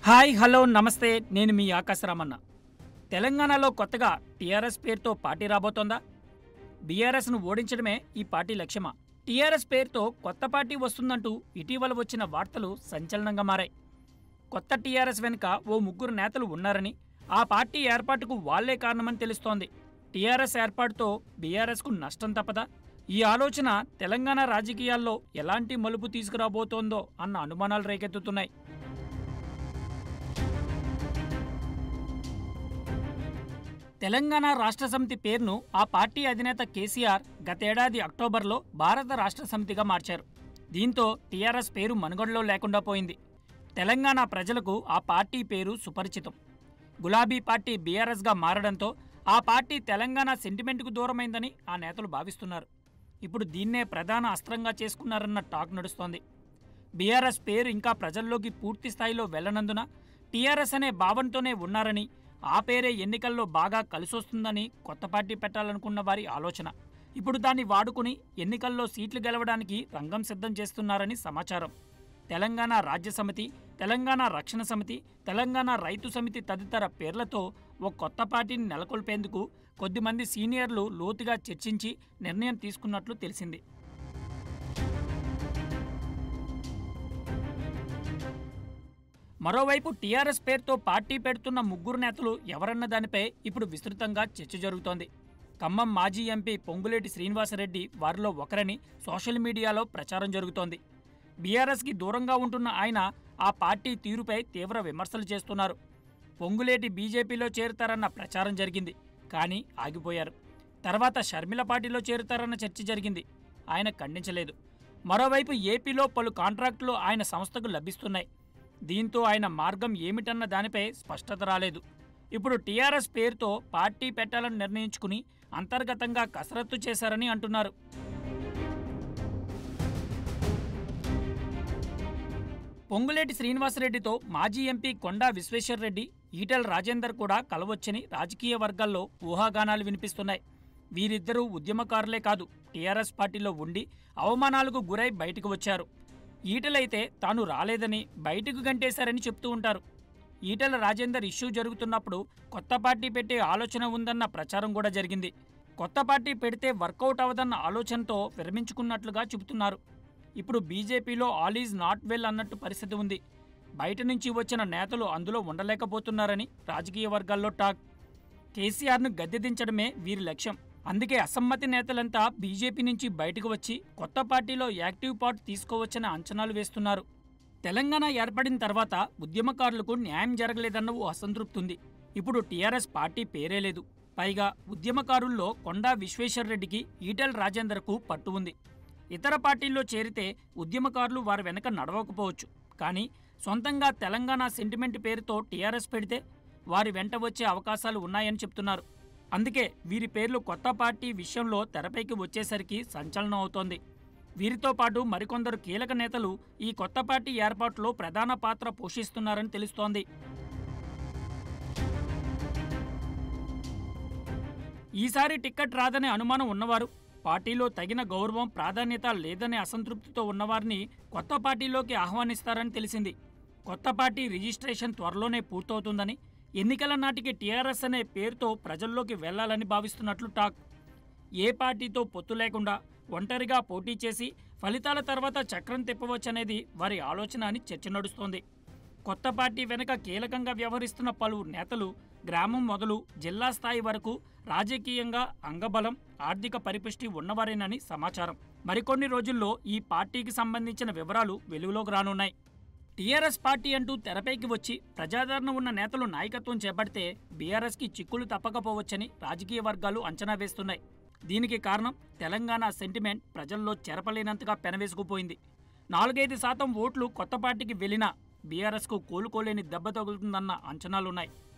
hi hello నమస్తే నేను మీ ఆకాశరామన్న తెలంగాణలో కొత్తగా టీఆర్ఎస్ పేరుతో పార్టీ రాబోతోందా బీఆర్ఎస్ను ఓడించడమే ఈ పార్టీ లక్ష్యమా టీఆర్ఎస్ పేరుతో కొత్త పార్టీ వస్తుందంటూ ఇటీవల వచ్చిన వార్తలు సంచలనంగా మారాయి కొత్త టీఆర్ఎస్ వెనుక ఓ ముగ్గురు నేతలు ఉన్నారని ఆ పార్టీ ఏర్పాటుకు వాళ్లే కారణమని తెలుస్తోంది టీఆర్ఎస్ ఏర్పాటుతో బీఆర్ఎస్కు నష్టం తప్పదా ఈ ఆలోచన తెలంగాణ రాజకీయాల్లో ఎలాంటి మలుపు తీసుకురాబోతోందో అన్న అనుమానాలు రేకెత్తుతున్నాయి తెలంగాణ రాష్ట్ర సమితి పేరును ఆ పార్టీ అధినేత కేసీఆర్ గతేడాది అక్టోబర్లో భారత రాష్ట్ర సమితిగా మార్చారు దీంతో టీఆర్ఎస్ పేరు మనుగడలో లేకుండా పోయింది తెలంగాణ ప్రజలకు ఆ పార్టీ పేరు సుపరిచితం గులాబీ పార్టీ బీఆర్ఎస్గా మారడంతో ఆ పార్టీ తెలంగాణ సెంటిమెంట్కు దూరమైందని ఆ నేతలు భావిస్తున్నారు ఇప్పుడు దీన్నే ప్రధాన అస్త్రంగా చేసుకున్నారన్న టాక్ నడుస్తోంది బీఆర్ఎస్ పేరు ఇంకా ప్రజల్లోకి పూర్తి స్థాయిలో వెళ్లనందున టీఆర్ఎస్ అనే భావనతోనే ఉన్నారని ఆ పేరే ఎన్నికల్లో బాగా కలిసొస్తుందని కొత్త పార్టీ పెట్టాలనుకున్న వారి ఆలోచన ఇప్పుడు దాన్ని వాడుకుని ఎన్నికల్లో సీట్లు గెలవడానికి రంగం సిద్ధం చేస్తున్నారని సమాచారం తెలంగాణ రాజ్య సమితి తెలంగాణ రక్షణ సమితి తెలంగాణ రైతు సమితి తదితర పేర్లతో ఓ కొత్త పార్టీని నెలకొల్పేందుకు కొద్దిమంది సీనియర్లు లోతుగా చర్చించి నిర్ణయం తీసుకున్నట్లు తెలిసింది మరోవైపు టీఆర్ఎస్ పేరుతో పార్టీ పెడుతున్న ముగ్గురు నేతలు ఎవరన్న దానిపై ఇప్పుడు విస్తృతంగా చర్చ జరుగుతోంది ఖమ్మం మాజీ ఎంపీ పొంగులేటి శ్రీనివాసరెడ్డి వారిలో ఒకరని సోషల్ మీడియాలో ప్రచారం జరుగుతోంది బీఆర్ఎస్కి దూరంగా ఉంటున్న ఆయన ఆ పార్టీ తీరుపై తీవ్ర విమర్శలు చేస్తున్నారు పొంగులేటి బీజేపీలో చేరుతారన్న ప్రచారం జరిగింది కానీ ఆగిపోయారు తర్వాత షర్మిల పార్టీలో చేరుతారన్న చర్చ జరిగింది ఆయన ఖండించలేదు మరోవైపు ఏపీలో పలు కాంట్రాక్టులు ఆయన సంస్థకు లభిస్తున్నాయి దీంతో ఆయన మార్గం ఏమిటన్న దానిపై స్పష్టత రాలేదు ఇప్పుడు టీఆర్ఎస్ పేరుతో పార్టీ పెట్టాలని నిర్ణయించుకుని అంతర్గతంగా కసరత్తు చేశారని అంటున్నారు పొంగులేటి శ్రీనివాసరెడ్డితో మాజీ ఎంపీ కొండా విశ్వేశ్వర్రెడ్డి ఈటెల రాజేందర్ కూడా కలవచ్చని రాజకీయ వర్గాల్లో ఊహాగానాలు వినిపిస్తున్నాయి వీరిద్దరూ ఉద్యమకారులే కాదు టీఆర్ఎస్ పార్టీలో ఉండి అవమానాలకు గురై బయటకు వచ్చారు ఈటెలైతే తాను రాలేదని బయటకు గంటేశారని చెప్తూ ఉంటారు ఈటెల రాజేందర్ ఇష్యూ జరుగుతున్నప్పుడు కొత్త పార్టీ పెట్టే ఆలోచన ఉందన్న ప్రచారం కూడా జరిగింది కొత్త పార్టీ పెడితే వర్కౌట్ అవదన్న ఆలోచనతో విరమించుకున్నట్లుగా చెబుతున్నారు ఇప్పుడు బీజేపీలో ఆల్ ఈజ్ నాట్ వెల్ అన్నట్టు పరిస్థితి ఉంది బయట నుంచి వచ్చిన నేతలు అందులో ఉండలేకపోతున్నారని రాజకీయ వర్గాల్లో టాక్ కేసీఆర్ను గద్దెదించడమే వీరి లక్ష్యం అందుకే అసమ్మతి నేతలంతా బీజేపీ నుంచి బయటకు వచ్చి కొత్త పార్టీలో యాక్టివ్ పార్ట్ తీసుకోవచ్చని అంచనాలు వేస్తున్నారు తెలంగాణ ఏర్పడిన తర్వాత ఉద్యమకారులకు న్యాయం జరగలేదన్న ఓ అసంతృప్తి ఉంది ఇప్పుడు టీఆర్ఎస్ పార్టీ పేరే లేదు పైగా ఉద్యమకారుల్లో కొండా విశ్వేశ్వర్రెడ్డికి ఈటెల రాజేందర్కు పట్టు ఉంది ఇతర పార్టీల్లో చేరితే ఉద్యమకారులు వారి వెనక నడవకపోవచ్చు కానీ సొంతంగా తెలంగాణ సెంటిమెంట్ పేరుతో టీఆర్ఎస్ పెడితే వారి వెంట వచ్చే అవకాశాలు ఉన్నాయని చెప్తున్నారు అందుకే వీరి పేర్లు కొత్త పార్టీ విషయంలో తెరపైకి వచ్చేసరికి సంచలనం అవుతోంది వీరితో పాటు మరికొందరు కీలక నేతలు ఈ కొత్త పార్టీ ఏర్పాటులో ప్రధాన పాత్ర పోషిస్తున్నారని తెలుస్తోంది ఈసారి టిక్కెట్ రాదనే అనుమానం ఉన్నవారు పార్టీలో తగిన గౌరవం ప్రాధాన్యత లేదనే అసంతృప్తితో ఉన్నవారిని కొత్త పార్టీలోకి ఆహ్వానిస్తారని తెలిసింది కొత్త పార్టీ రిజిస్ట్రేషన్ త్వరలోనే పూర్తవుతుందని ఎన్నికల నాటికి టీఆర్ఎస్ అనే పేరుతో ప్రజల్లోకి వెళ్లాలని భావిస్తున్నట్లు టాక్ ఏ పార్టీతో పొత్తు లేకుండా ఒంటరిగా పోటీ చేసి ఫలితాల తర్వాత చక్రం తిప్పవచ్చనేది వారి ఆలోచన అని చర్చ నడుస్తోంది కొత్త పార్టీ వెనుక కీలకంగా వ్యవహరిస్తున్న పలువురు నేతలు గ్రామం మొదలు జిల్లా స్థాయి వరకు రాజకీయంగా అంగబలం ఆర్థిక పరిపుష్టి ఉన్నవారేనని సమాచారం మరికొన్ని రోజుల్లో ఈ పార్టీకి సంబంధించిన వివరాలు వెలుగులోకి రానున్నాయి టీఆర్ఎస్ పార్టీ అంటూ తెరపైకి వచ్చి ప్రజాదరణ ఉన్న నేతలు నాయకత్వం చేపడితే బీఆర్ఎస్కి చిక్కులు తప్పకపోవచ్చని రాజకీయ వర్గాలు అంచనా వేస్తున్నాయి దీనికి కారణం తెలంగాణ సెంటిమెంట్ ప్రజల్లో చెరపలేనంతగా పెనవేసుకుపోయింది నాలుగైదు శాతం ఓట్లు కొత్త పార్టీకి వెళ్లినా బీఆర్ఎస్కు కోలుకోలేని దెబ్బ తగులుతుందన్న అంచనాలున్నాయి